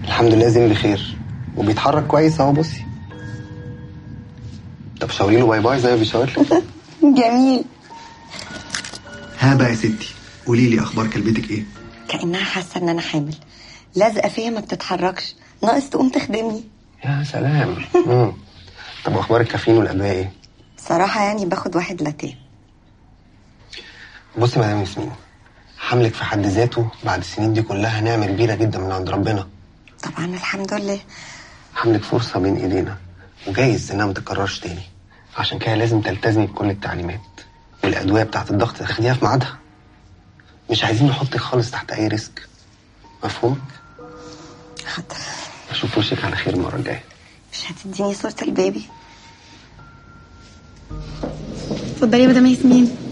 الحمد لله زين بخير وبيتحرك كويس اهو بصي طب شاوري له باي باي زي ما بيشاور لك جميل ها بقى يا ستي قولي لي اخبار كلبتك ايه كانها حاسه ان انا حامل لازقه فيا ما بتتحركش ناقص تقوم تخدمني يا سلام مم. طب واخبار الكافيين والادويه ايه بصراحه يعني باخد واحد لاتيه بصي يا مدام ياسمين حملك في حد ذاته بعد السنين دي كلها نعمه كبيره جدا من عند ربنا طبعا الحمد لله حملك فرصه بين ايدينا وجايز انها ما تتكررش تاني عشان كده لازم تلتزمي بكل التعليمات والادويه بتاعت الضغط تاخديها في ميعادها مش عايزين نحطك خالص تحت اي ريسك مفهوم حاضر اشوف وشك على خير المره الجايه مش هتديني صوره البيبي اتفضلي يا مدام ياسمين